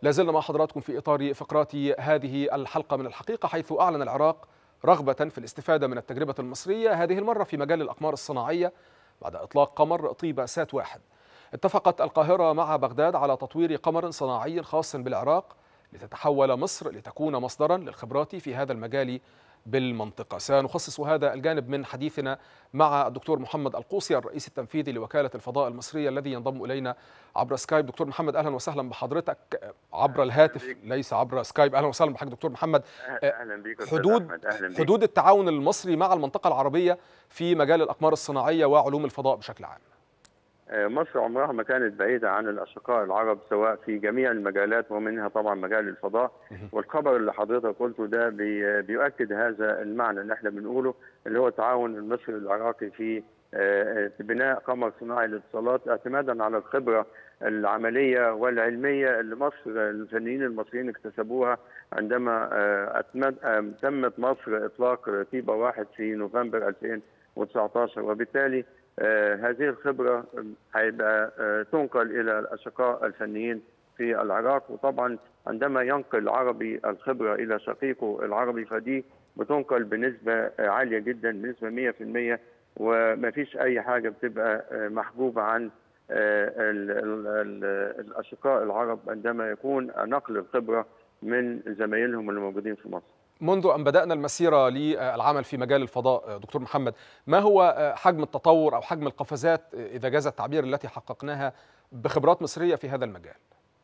لازلنا مع حضراتكم في إطار فقرات هذه الحلقة من الحقيقة حيث أعلن العراق رغبة في الاستفادة من التجربة المصرية هذه المرة في مجال الأقمار الصناعية بعد إطلاق قمر طيبة سات واحد اتفقت القاهرة مع بغداد على تطوير قمر صناعي خاص بالعراق لتتحول مصر لتكون مصدرا للخبرات في هذا المجال بالمنطقة سنخصص هذا الجانب من حديثنا مع الدكتور محمد القوسي الرئيس التنفيذي لوكالة الفضاء المصرية الذي ينضم إلينا عبر سكايب دكتور محمد أهلا وسهلا بحضرتك عبر الهاتف ليس عبر سكايب أهلا وسهلا بحضرتك دكتور محمد اهلا بيك أستاذ حدود أحمد. أهلا بيك. حدود التعاون المصري مع المنطقة العربية في مجال الأقمار الصناعية وعلوم الفضاء بشكل عام آه، مصر عمرها ما كانت بعيدة عن الأشقاء العرب سواء في جميع المجالات ومنها طبعا مجال الفضاء والخبر اللي حضرتك قلته ده بي- بيؤكد هذا المعنى اللي احنا بنقوله اللي هو التعاون المصري العراقي في آه، آه، بناء قمر صناعي للاتصالات اعتمادا على الخبرة العملية والعلمية اللي مصر الفنيين المصريين اكتسبوها عندما آه، أتمد- آه، تمت مصر إطلاق طيبة واحد في نوفمبر 2019 وبالتالي آه، هذه الخبرة هيبقى آه، تنقل إلى الأشقاء الفنيين في العراق وطبعا عندما ينقل العربي الخبرة إلى شقيقه العربي فدي بتنقل بنسبة آه، عالية جدا بنسبة 100% وما فيش أي حاجة بتبقى آه، محجوبة عن آه، ال- ال- ال- الأشقاء العرب عندما يكون نقل الخبرة من زمايلهم اللي موجودين في مصر منذ أن بدأنا المسيرة للعمل في مجال الفضاء دكتور محمد ما هو حجم التطور أو حجم القفزات إذا جاز التعبير التي حققناها بخبرات مصرية في هذا المجال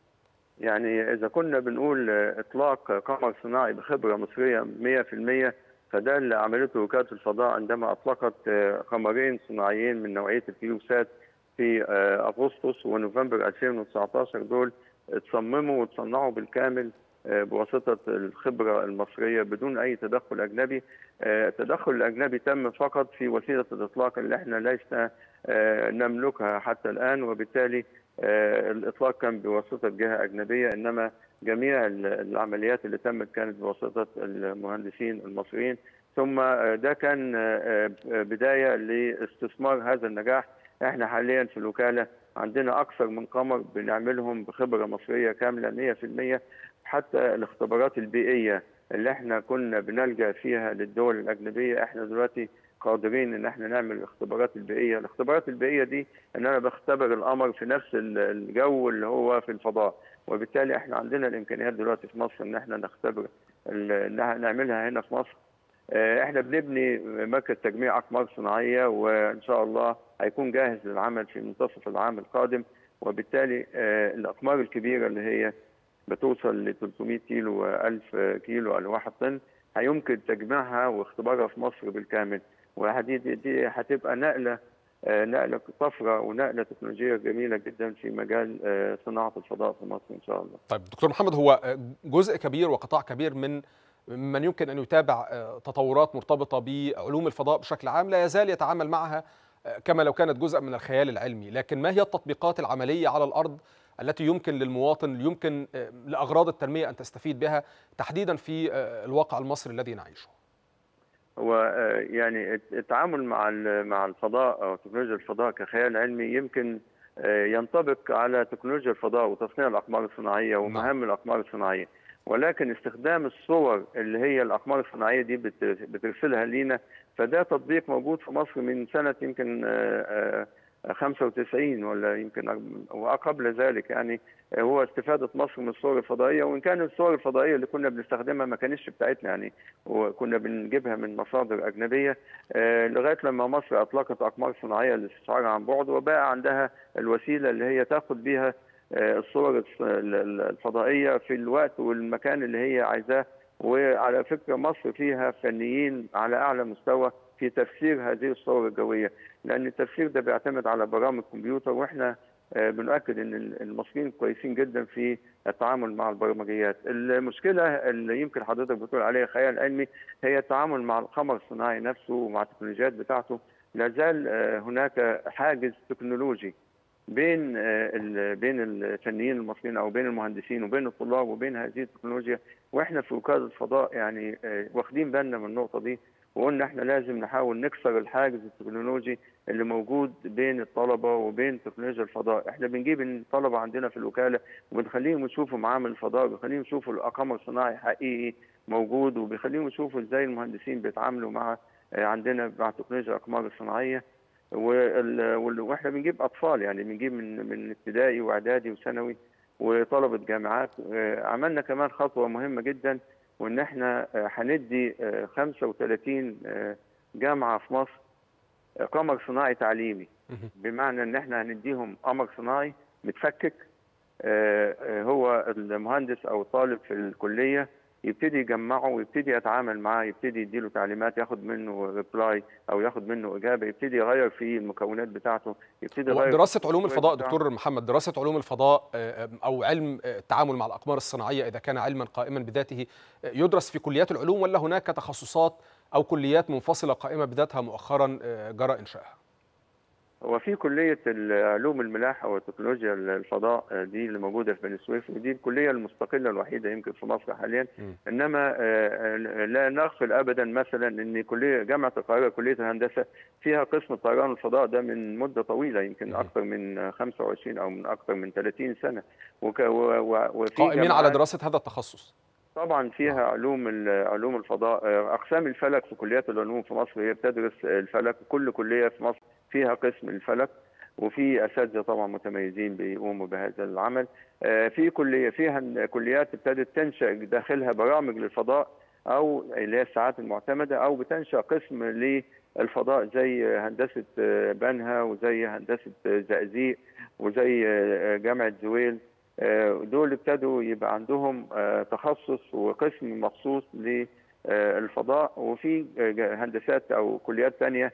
يعني إذا كنا بنقول آه، إطلاق قمر صناعي بخبرة مصرية 100% فده اللي عملته وكالة الفضاء عندما أطلقت آه، قمرين صناعيين من نوعية الكيوسات في آه، أغسطس ونوفمبر 2019 دول اتصمموا وتصنعوا بالكامل آه، بواسطة الخبرة المصرية بدون أي تدخل أجنبي آه، التدخل الأجنبي تم فقط في وسيلة الإطلاق اللي احنا لسنا آه، نملكها حتى الآن وبالتالي آه، الإطلاق كان بواسطة جهة أجنبية إنما جميع ال- العمليات اللي تمت كانت بواسطة المهندسين المصريين ثم آه، ده كان آه، آه، بداية لاستثمار هذا النجاح احنا حاليا في الوكالة عندنا أكثر من قمر بنعملهم بخبرة مصرية كاملة 100% حتى الاختبارات البيئية اللي احنا كنا بنلجأ فيها للدول الأجنبية احنا دلوقتي قادرين ان احنا نعمل الاختبارات البيئيه، الاختبارات البيئيه دي ان انا بختبر القمر في نفس ال- الجو اللي هو في الفضاء، وبالتالي احنا عندنا الامكانيات دلوقتي في مصر ان احنا نختبر ال- انها نعملها هنا في مصر. آه، احنا بنبني مركز تجميع اقمار صناعيه وان شاء الله هيكون جاهز للعمل في منتصف العام القادم وبالتالي آه، الاقمار الكبيره اللي هي بتوصل ل 300 كيلو و1000 كيلو او 1 طن هيمكن تجميعها واختبارها في مصر بالكامل وهذه دي, دي هتبقى نقله آه، نقله طفره ونقله تكنولوجيه جميله جدا في مجال آه، صناعه الفضاء في مصر ان شاء الله. طيب دكتور محمد هو جزء كبير وقطاع كبير من من يمكن أن يتابع تطورات مرتبطة بعلوم الفضاء بشكل عام لا يزال يتعامل معها كما لو كانت جزء من الخيال العلمي لكن ما هي التطبيقات العملية على الأرض التي يمكن للمواطن يمكن لأغراض التنمية أن تستفيد بها تحديدا في الواقع المصري الذي نعيشه هو آه، يعني الت- التعامل مع ال- مع الفضاء او تكنولوجيا الفضاء كخيال علمي يمكن آه، ينطبق على تكنولوجيا الفضاء وتصنيع الاقمار الصناعيه ومهام الاقمار الصناعيه ولكن استخدام الصور اللي هي الاقمار الصناعيه دي بت- بترسلها لينا فده تطبيق موجود في مصر من سنه يمكن آه، آه، 95 ولا يمكن أق- وقبل ذلك يعني آه، هو استفاده مصر من الصور الفضائيه وان كان الصور الفضائيه اللي كنا بنستخدمها ما كانتش بتاعتنا يعني وكنا بنجيبها من مصادر أجنبية آه، لغاية لما مصر أطلقت أقمار صناعية للاستشعار عن بعد وبقى عندها الوسيلة اللي هي تاخد بيها آه، الصور الص- ال- ال- الفضائية في الوقت والمكان اللي هي عايزاه وعلى فكرة مصر فيها فنيين على أعلى مستوى في تفسير هذه الصور الجوية لأن التفسير ده بيعتمد على برامج كمبيوتر وإحنا آه، بنؤكد ان المصريين كويسين جدا في التعامل مع البرمجيات المشكله اللي يمكن حضرتك بتقول عليها خيال علمي هي التعامل مع القمر الصناعي نفسه ومع التكنولوجيات بتاعته لا زال آه، هناك حاجز تكنولوجي بين آه، ال- بين الفنيين المصريين او بين المهندسين وبين الطلاب وبين هذه التكنولوجيا واحنا في وكاله الفضاء يعني آه، واخدين بالنا من النقطه دي وقلنا احنا لازم نحاول نكسر الحاجز التكنولوجي اللي موجود بين الطلبه وبين تكنولوجيا الفضاء، احنا بنجيب الطلبه عندنا في الوكاله وبنخليهم يشوفوا معامل الفضاء، بنخليهم يشوفوا القمر الصناعي حقيقي موجود وبيخليهم يشوفوا ازاي المهندسين بيتعاملوا مع عندنا مع تكنولوجيا الاقمار الصناعيه واحنا بنجيب اطفال يعني بنجيب من من ابتدائي واعدادي وثانوي وطلبه جامعات عملنا كمان خطوه مهمه جدا وان احنا هندي 35 جامعه في مصر قمر صناعي تعليمي بمعنى ان احنا هنديهم قمر صناعي متفكك هو المهندس او الطالب في الكليه يبتدي يجمعه ويبتدي يتعامل معاه يبتدي يديله تعليمات ياخد منه ريبلاي او ياخد منه اجابه يبتدي يغير في المكونات بتاعته يبتدي يغير دراسه علوم الفضاء دكتور محمد دراسه علوم الفضاء او علم التعامل مع الاقمار الصناعيه اذا كان علما قائما بذاته يدرس في كليات العلوم ولا هناك تخصصات او كليات منفصله قائمه بذاتها مؤخرا جرى انشائها هو في كلية علوم الملاحة وتكنولوجيا الفضاء دي اللي موجودة في بني سويف ودي الكلية المستقلة الوحيدة يمكن في مصر حاليا م. إنما لا نغفل أبدا مثلا إن كلية جامعة القاهرة كلية الهندسة فيها قسم طيران الفضاء ده من مدة طويلة يمكن م. أكثر من 25 أو من أكثر من 30 سنة وك وفي قائمين على دراسة هذا التخصص طبعا فيها علوم علوم الفضاء اقسام الفلك في كليات العلوم في مصر هي بتدرس الفلك كل كليه في مصر فيها قسم الفلك وفي اساتذه طبعا متميزين بيقوموا بهذا العمل في كليه فيها كليات ابتدت تنشا داخلها برامج للفضاء او اللي هي الساعات المعتمده او بتنشا قسم للفضاء زي هندسه بنها وزي هندسه زقازيق وزي جامعه زويل دول ابتدوا يبقى عندهم تخصص وقسم مخصوص للفضاء وفي هندسات او كليات ثانيه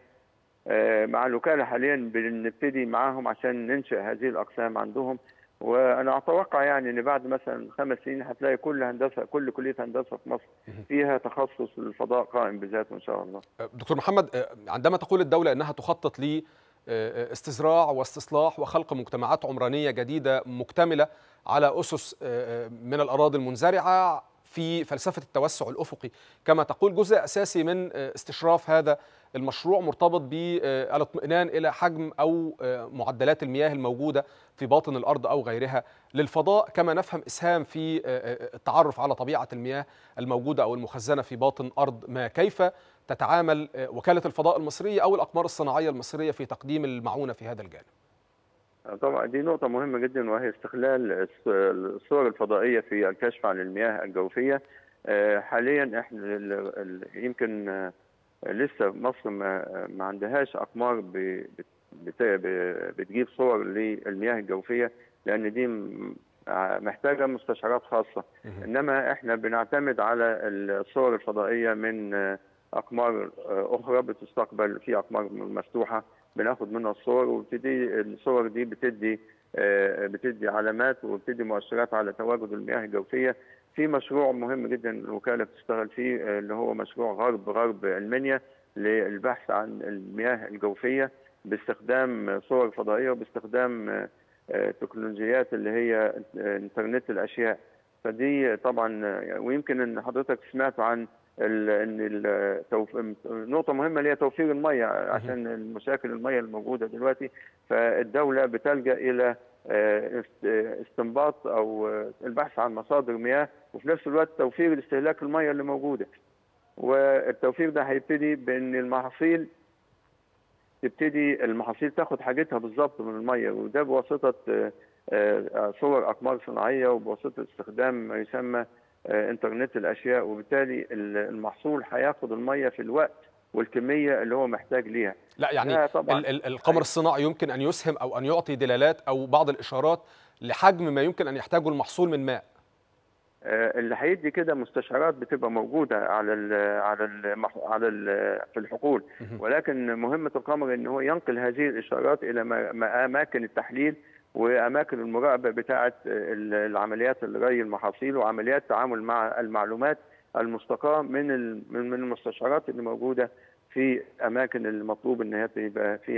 مع الوكاله حاليا بنبتدي معاهم عشان ننشئ هذه الاقسام عندهم وانا اتوقع يعني ان بعد مثلا خمس سنين هتلاقي كل هندسه كل كليه هندسه في مصر فيها تخصص للفضاء قائم بذاته ان شاء الله. دكتور محمد عندما تقول الدوله انها تخطط ل استزراع واستصلاح وخلق مجتمعات عمرانيه جديده مكتمله على اسس من الاراضي المنزرعه في فلسفه التوسع الافقي كما تقول جزء اساسي من استشراف هذا المشروع مرتبط بالاطمئنان الى حجم او معدلات المياه الموجوده في باطن الارض او غيرها للفضاء كما نفهم اسهام في التعرف على طبيعه المياه الموجوده او المخزنه في باطن ارض ما كيف تتعامل وكاله الفضاء المصريه او الاقمار الصناعيه المصريه في تقديم المعونه في هذا الجانب طبعا دي نقطة مهمة جدا وهي استغلال الصور الفضائية في الكشف عن المياه الجوفية حاليا احنا يمكن لسه مصر ما, ما عندهاش اقمار بتجيب صور للمياه الجوفيه لان دي محتاجه مستشعرات خاصه انما احنا بنعتمد على الصور الفضائيه من اقمار اخرى بتستقبل في اقمار مفتوحه بناخد منها الصور وبتدي الصور دي بتدي بتدي علامات وبتدي مؤشرات على تواجد المياه الجوفيه في مشروع مهم جدا الوكاله بتشتغل فيه اللي هو مشروع غرب غرب المنيا للبحث عن المياه الجوفيه باستخدام صور فضائيه وباستخدام تكنولوجيات اللي هي انترنت الاشياء فدي طبعا ويمكن ان حضرتك سمعت عن ان التوف... نقطه مهمه اللي هي توفير الميه عشان المشاكل الميه الموجوده دلوقتي فالدوله بتلجا الى استنباط او البحث عن مصادر مياه وفي نفس الوقت توفير استهلاك الميه اللي موجوده والتوفير ده هيبتدي بان المحاصيل تبتدي المحاصيل تاخد حاجتها بالظبط من الميه وده بواسطه صور اقمار صناعيه وبواسطه استخدام ما يسمى انترنت الاشياء وبالتالي المحصول هياخد الميه في الوقت والكميه اللي هو محتاج ليها لا يعني طبعا القمر الصناعي يمكن ان يسهم او ان يعطي دلالات او بعض الاشارات لحجم ما يمكن ان يحتاجه المحصول من ماء اللي هيدي كده مستشعرات بتبقى موجوده على ال على ال على ال في الحقول ولكن مهمه القمر ان هو ينقل هذه الاشارات الى اماكن التحليل واماكن المراقبه بتاعه العمليات الري المحاصيل وعمليات التعامل مع المعلومات المستقاه من من المستشعرات اللي موجوده في اماكن المطلوب ان هي يبقى فيها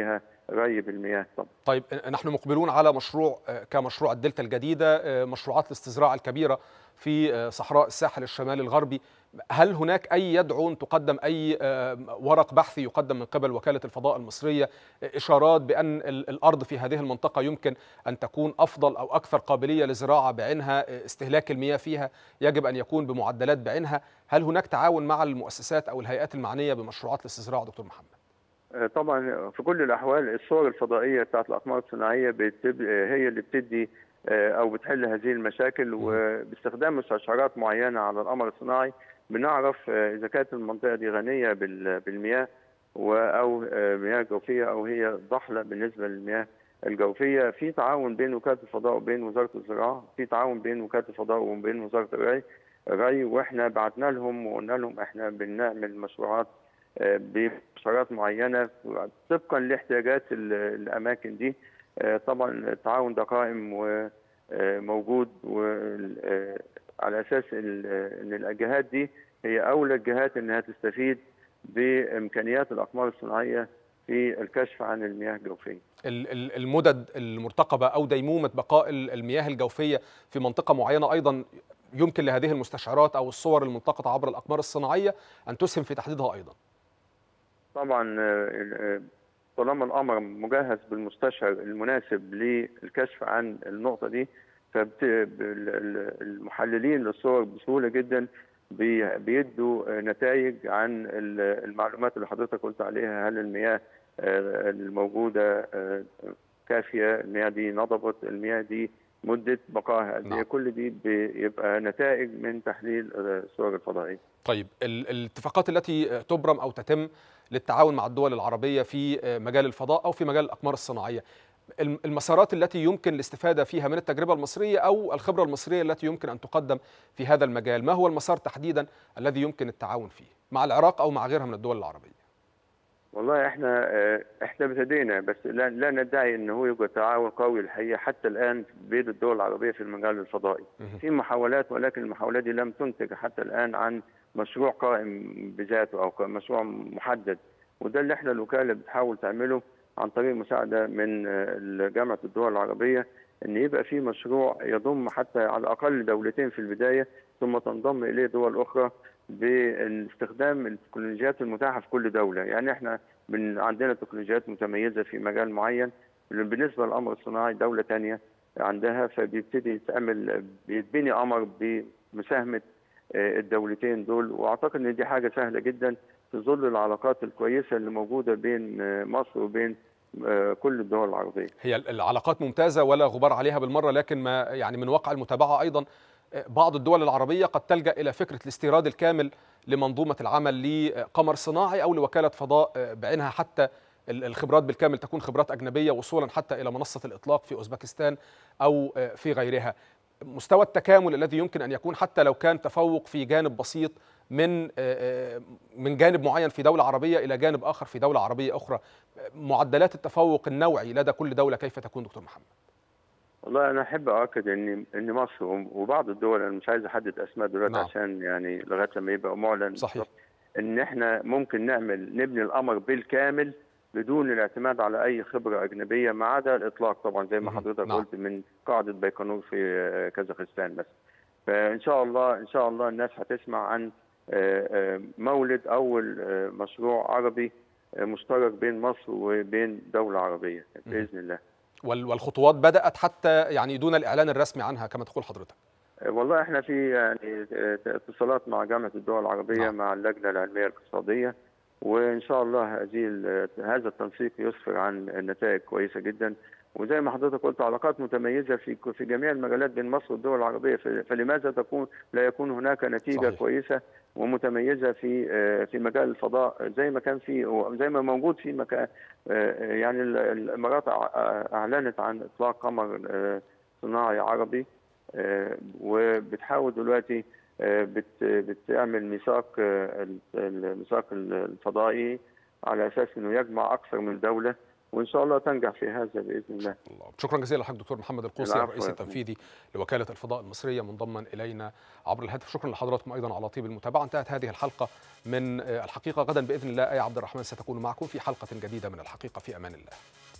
ري بالمياه طبعا طيب نحن مقبلون على مشروع كمشروع الدلتا الجديدة مشروعات الاستزراع الكبيرة في صحراء الساحل الشمالي الغربي هل هناك أي يدعو تقدم أي ورق بحثي يقدم من قبل وكالة الفضاء المصرية إشارات بأن الأرض في هذه المنطقة يمكن أن تكون أفضل أو أكثر قابلية لزراعة بعينها استهلاك المياه فيها يجب أن يكون بمعدلات بعينها هل هناك تعاون مع المؤسسات أو الهيئات المعنية بمشروعات الاستزراع دكتور محمد؟ طبعا في كل الاحوال الصور الفضائيه بتاعت الاقمار الصناعيه هي اللي بتدي او بتحل هذه المشاكل وباستخدام مستشعرات معينه على القمر الصناعي بنعرف اذا كانت المنطقه دي غنيه بالمياه او مياه جوفيه او هي ضحله بالنسبه للمياه الجوفيه في تعاون بين وكاله الفضاء وبين وزاره الزراعه في تعاون بين وكاله الفضاء وبين وزاره الري الري واحنا بعتنا لهم وقلنا لهم احنا بنعمل مشروعات بمسارات معينه طبقا لاحتياجات الاماكن دي طبعا التعاون ده قائم وموجود على اساس ان الجهات دي هي اولى الجهات انها تستفيد بامكانيات الاقمار الصناعيه في الكشف عن المياه الجوفيه. المدد المرتقبه او ديمومه بقاء المياه الجوفيه في منطقه معينه ايضا يمكن لهذه المستشعرات او الصور الملتقطه عبر الاقمار الصناعيه ان تسهم في تحديدها ايضا. طبعا طالما القمر مجهز بالمستشعر المناسب للكشف عن النقطه دي فالمحللين للصور بسهوله جدا بيدوا نتائج عن المعلومات اللي حضرتك قلت عليها هل المياه الموجوده كافيه المياه دي نضبت المياه دي مده بقائها قد ايه كل دي بيبقى نتائج من تحليل الصور الفضائيه. طيب الاتفاقات التي تبرم او تتم للتعاون مع الدول العربيه في مجال الفضاء او في مجال الاقمار الصناعيه المسارات التي يمكن الاستفاده فيها من التجربه المصريه او الخبره المصريه التي يمكن ان تقدم في هذا المجال ما هو المسار تحديدا الذي يمكن التعاون فيه مع العراق او مع غيرها من الدول العربيه والله احنا احنا ابتدينا بس لا, لا ندعي ان هو يبقى تعاون قوي الحقيقه حتى الان بين الدول العربيه في المجال الفضائي في محاولات ولكن المحاولات دي لم تنتج حتى الان عن مشروع قائم بذاته او مشروع محدد وده اللي احنا الوكاله بتحاول تعمله عن طريق مساعده من جامعه الدول العربيه ان يبقى في مشروع يضم حتى على الاقل دولتين في البدايه ثم تنضم اليه دول اخرى باستخدام التكنولوجيات المتاحه في كل دوله، يعني احنا من عندنا تكنولوجيات متميزه في مجال معين بالنسبه للقمر الصناعي دوله ثانيه عندها فبيبتدي يتعمل بيتبني قمر بمساهمه الدولتين دول واعتقد ان دي حاجه سهله جدا في ظل العلاقات الكويسه اللي موجوده بين مصر وبين كل الدول العربيه. هي العلاقات ممتازه ولا غبار عليها بالمره لكن ما يعني من واقع المتابعه ايضا بعض الدول العربيه قد تلجا الى فكره الاستيراد الكامل لمنظومه العمل لقمر صناعي او لوكاله فضاء بعينها حتى الخبرات بالكامل تكون خبرات اجنبيه وصولا حتى الى منصه الاطلاق في اوزبكستان او في غيرها. مستوى التكامل الذي يمكن ان يكون حتى لو كان تفوق في جانب بسيط من من جانب معين في دوله عربيه الى جانب اخر في دوله عربيه اخرى معدلات التفوق النوعي لدى كل دوله كيف تكون دكتور محمد؟ والله انا احب اؤكد ان ان مصر وبعض الدول انا مش عايز احدد اسماء دلوقتي نعم. عشان يعني لغايه لما يبقى معلن صحيح ان احنا ممكن نعمل نبني القمر بالكامل بدون الاعتماد على اي خبره اجنبيه ما عدا الاطلاق طبعا زي ما حضرتك نعم. قلت من قاعده بيكونور في كازاخستان بس فان شاء الله ان شاء الله الناس هتسمع عن مولد اول مشروع عربي مشترك بين مصر وبين دوله عربيه باذن الله والخطوات بدات حتى يعني دون الاعلان الرسمي عنها كما تقول حضرتك والله احنا في يعني اتصالات مع جامعه الدول العربيه نعم. مع اللجنه العلميه الاقتصاديه وان شاء الله هذه هذا التنسيق يسفر عن نتائج كويسه جدا وزي ما حضرتك قلت علاقات متميزه في في جميع المجالات بين مصر والدول العربيه فلماذا تكون لا يكون هناك نتيجه صحيح. كويسه ومتميزه في في مجال الفضاء زي ما كان في زي ما موجود في مكان يعني الامارات اعلنت عن اطلاق قمر صناعي عربي وبتحاول دلوقتي بتعمل ميثاق الميثاق الفضائي على اساس انه يجمع اكثر من دوله وان شاء الله تنجح في هذا باذن الله. الله. شكرا جزيلا لحضرتك دكتور محمد القوسي الرئيس التنفيذي لوكاله الفضاء المصريه منضما الينا عبر الهاتف شكرا لحضراتكم ايضا على طيب المتابعه انتهت هذه الحلقه من الحقيقه غدا باذن الله اي عبد الرحمن ستكون معكم في حلقه جديده من الحقيقه في امان الله.